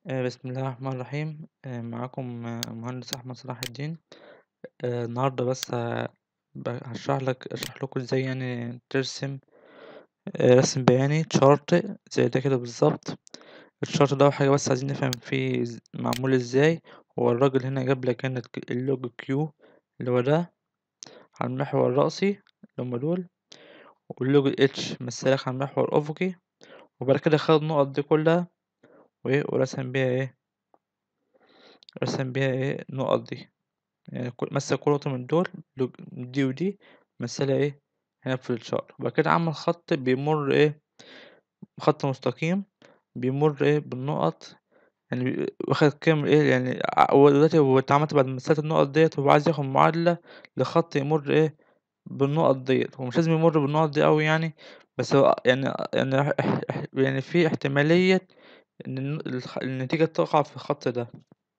آآ بسم الله الرحمن الرحيم، آآ معاكم المهندس أحمد صلاح الدين، آآ النهارده بس ه ب هاشرح لك أشرح لكم إزاي يعني ترسم آآ رسم بياني chart زي ده كده بالضبط، الchart ده أول حاجة بس عايزين نفهم فيه إز معمول إزاي، هو الراجل هنا جاب لك هنا الك اللوج Q اللي هو ده على المحور الرأسي اللي هُم دول، واللوج الH مثّلها لك على المحور الأفقي، وبعد كده خد النقط دي كلها وإيه ورسم بيها إيه رسم بيها إيه النقط دي، يعني ك مثّل كل نقطة من دول لوج دي ودي مثّلها إيه هنا في الchart وبعد كده عمل خط بيمُر إيه خط مستقيم بيمُر إيه بالنقط يعني واخد قيم إيه يعني ع هو دلوقتي هو أنت عملت بعد ما مثّلت النقط ديّة هو عايز ياخد معادلة لخط يمُر إيه بالنقط ديّة، هو مش لازم يمُر بالنقط دي أوي يعني، بس هو يعني يعني اح اح اح يعني في احتمالية إن الن الخ النتيجة تقع في الخط ده.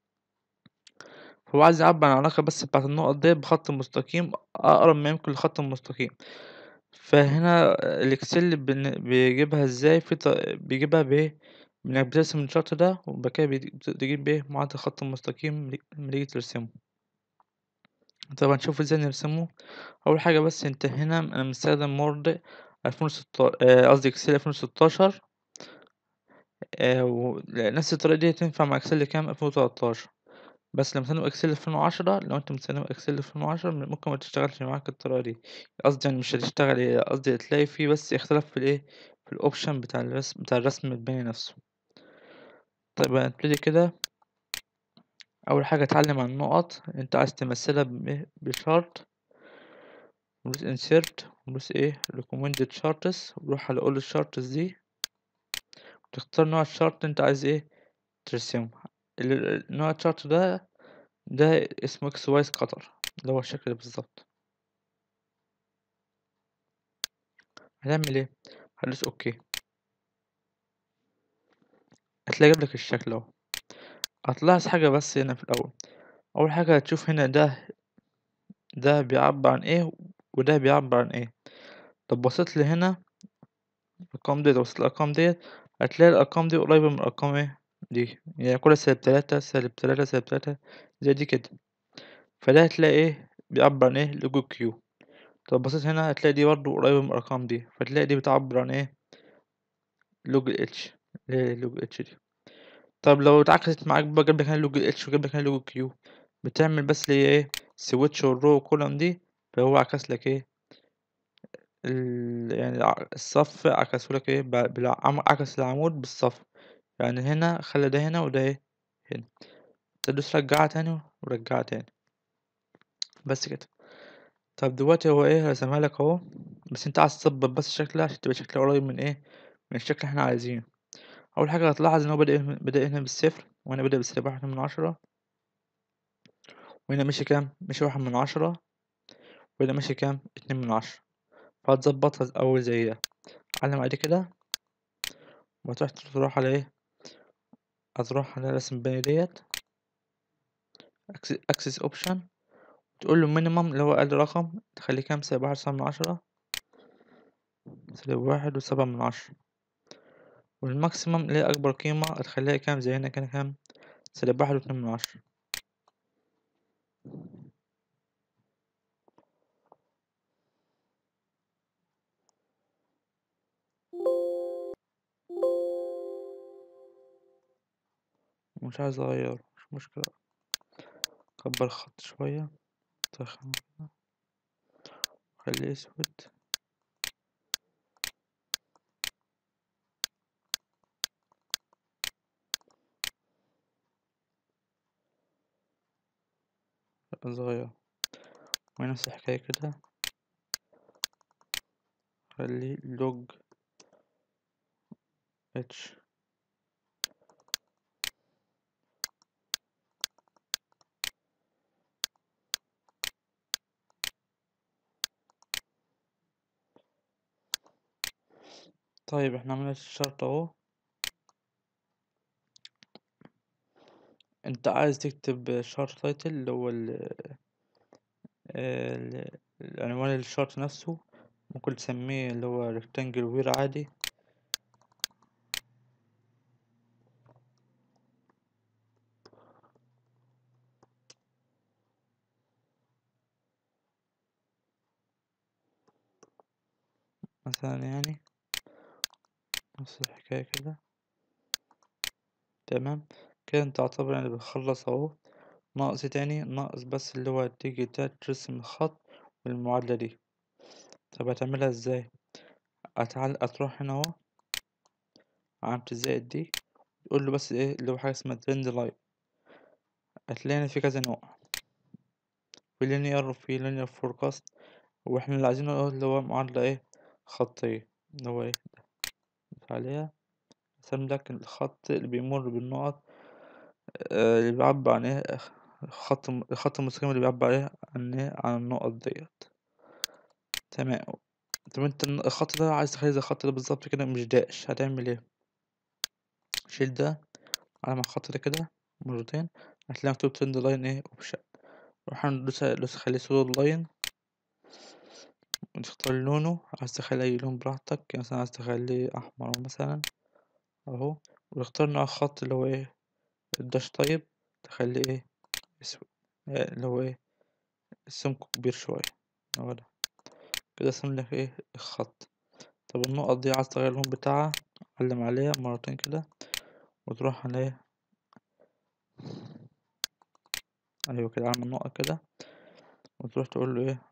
هو عايز يعبّر عن العلاقة بس بتاعة النقط ديّة بخط مستقيم أقرب ما يمكن للخط المستقيم، فهنا الإكسل بن بيجيبها إزاي في ط بيجيبها بإيه، إنك بترسم الchart ده وبعد كده بت تجيب إيه معادلة الخط المستقيم ل لمّا تيجي ترسمه. طب هنشوف إزاي نرسمه، أول حاجة بس أنت هنا أنا مستخدم word ألفين وستا آآ قصدي إكسل 2016 آآ و نفس الطريقة ديّة تنفع مع إكسل كام 2013 بس لمّا تستخدم إكسل 2010 لو أنت مستخدم إكسل 2010 م ممكن ما تشتغلش معاك الطريقة دي، قصدي يعني مش هتشتغل هي قصدي هتلاقي في بس اختلاف في الإيه، في الoption بتاع الرسم بتاع الرسم البياني نفسه. طيب هنبتدي كده أول حاجة اتعلم عن النقط أنت عايز تمثّلها بإيه بchart ودوس insert ودوس إيه recommended charts وروح على all الcharts دي وتختار نوع الchart أنت عايز إيه ترسمه، ال نوع الchart ده ده اسمه XY scatter اللي هو الشكل ده بالضبط. هنعمل إيه، هندوس OK. هتلاقي جاب لك الشكل أهو، هتلاحظ حاجة بس هنا في الأول، أول حاجة هتشوف هنا ده ده بيعبّر عن إيه وده بيعبّر عن إيه، لو بصيت لهنا الأرقام ديّة لو بصيت للأرقام ديّة هتلاقي الأرقام دي قريبة من الأرقام إيه دي، يعني كل -3 -3 -3 زي دي كده، فده هتلاقي إيه بيعبّر عن إيه لوج Q طب بصيت هنا هتلاقي دي برضه قريبة من الأرقام دي، فتلاقي دي بتعبّر عن إيه لوج الH اللي هي لوج الH دي. طب لو اتعكست معاك بقى جاب لك هنا لوج الH وجاب لك هنا لوج Q بتعمل بس اللي هي إيه switch الrow والcolumn دي فهو عكس لك إيه ال يعني ع الصف عكسه لك إيه ب بالع عكس العمود بالصف، يعني هنا خلّى ده هنا وده إيه هنا، تدوس رجّعها تاني ورجّعها تاني. بس كده. طب دلوقتي هو إيه رسمها لك أهو، بس أنت عايز تضبّط بس شكلها عشان تبقى شكلها قريب من إيه من الشكل اللي إحنا عايزينه. أول حاجة هتلاحظ إن هو بادئ بادئ هنا بالصفر وهنا بادئ بسالب واحد من عشرة وهنا ماشي كام ماشي واحد من عشرة وهنا ماشي كام اتنين من عشرة فهتضبّطها الأول زي ده، علّم على دي كده وهتروح تروح على إيه هتروح على رسم البياني ديّة أكس access option تقول له minimum اللي هو أقل رقم تخلّيه كام سالب واحد وتسعة من عشرة سالب واحد وسبعة من عشرة والmaximum اللي هي أكبر قيمة هتخلّيها كام زي هنا كده كام سالب واحد واتنين من عشرة. ومش عايز أغيّره مش مشكلة، أكبّر الخط شوية أتخنه كده أخلّيه أسود. أبقى صغيّره ونفس الحكاية كده أخلّيه log H. طيب إحنا عملنا الchart أهو. أنت عايز تكتب chart title اللي هو ال آآ ال العنوان الchart نفسه ممكن تسميه اللي هو rectangle where عادي. مثلا يعني نفس الحكاية كده تمام كده انت تعتبر يعني بتخلص اهو ناقص إيه تاني ناقص بس اللي هو تيجي ترسم الخط بالمعادلة دي طب هتعملها ازاي هتعل... هتروح هنا اهو علامة الزائد دي تقول له بس ايه اللي هو حاجة اسمها ترند لاين هتلاقي في كذا نوع في لينير وفي لينير فوركاست واحنا اللي عايزينه اهو اللي هو معادلة ايه خطية اللي هو ايه ده عليها رسم لك الخط اللي بيمر بالنقط آه، اللي بيعبر عن ايه خط الخط المستقيم اللي بيعبر ايه عن ايه عن النقط ديت تمام طب انت الخط ده عايز تخلي زي الخط ده بالظبط كده مش داش هتعمل ايه شيل ده على الخط ده كده مرتين هتلاقي مكتوب ترند لاين ايه اوبشن روح ندوس دوس خليه سولو لاين وتختار لونه عايز تخلي اي لون براحتك يعني مثلا عايز تخليه احمر مثلا اهو وتختار نوع الخط اللي هو ايه الداش طيب تخليه ايه اسود آه، اللي هو ايه سمكه كبير شوية هو ده كده ارسم لك ايه الخط طب النقط دي عايز تغير اللون بتاعها علم عليها مرتين كده وتروح على ايه ايوه كده علم النقط كده وتروح تقول له ايه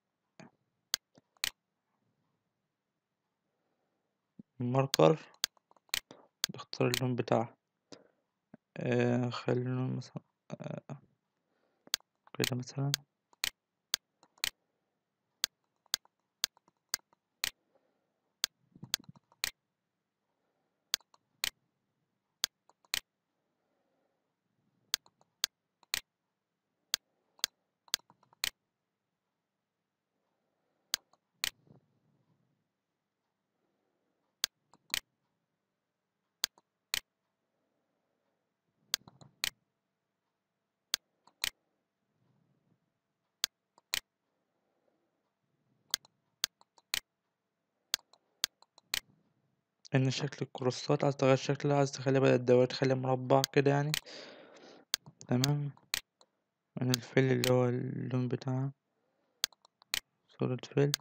ماركر تختار اللون بتاعها آه خلي اللون مثلا آه كده مثلا ان شكل الكروسات عايز تغير شكلها عايز تخليها بدل الدوائر تخليها مربع كده يعني تمام من الفيل اللي هو اللون بتاعها صورة فيل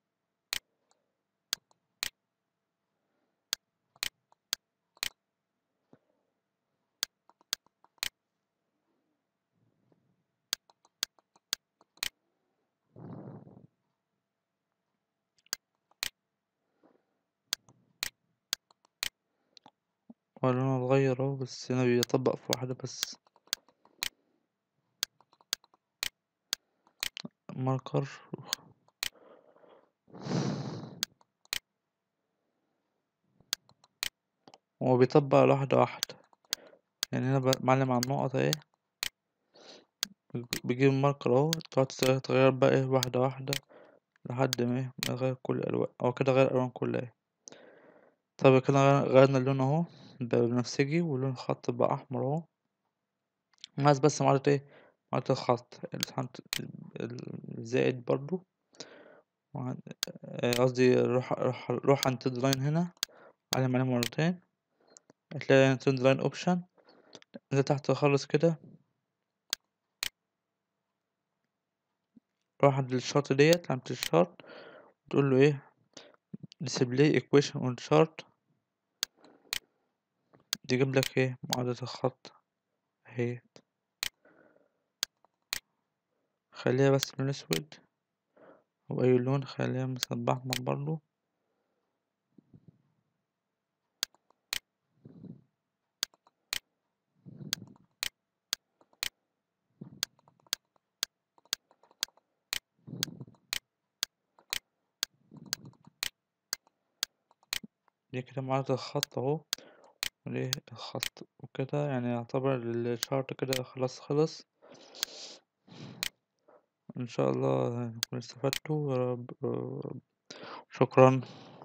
هو لونه اتغير اهو بس هنا بيطبق في واحدة بس ماركر هو بيطبق على واحدة واحدة يعني هنا ب- معلم على النقط اهي بيجيب الماركر اهو تقعد تغير- تغير بقى ايه واحدة واحدة لحد ما ايه ما يغير كل الألوان هو كده غير الألوان كلها اهي طب كده غير- غيرنا اللون اهو بقى بنفسجي ولون الخط بقى أحمر اهو ناقص بس معادلة ايه معادلة الخط الخط- الزائد برضو وعن- آه، قصدي روح روح روح عند تيد لاين هنا علم عليه مرتين هتلاقي تيد لاين اوبشن انزل تحت خالص كده روح عند الشارت ديت علامة الشارت تقول له ايه display equation on chart تجيب لك ايه معادلة الخط اهي خليها بس لون اسود واي لون خليها مثلا بأحمر برضو دي كده معادلة الخط اهو وليه الخط وكده يعني يعتبر الشارت كده خلاص خلص ان شاء الله نكون استفدتوا يا رب شكرا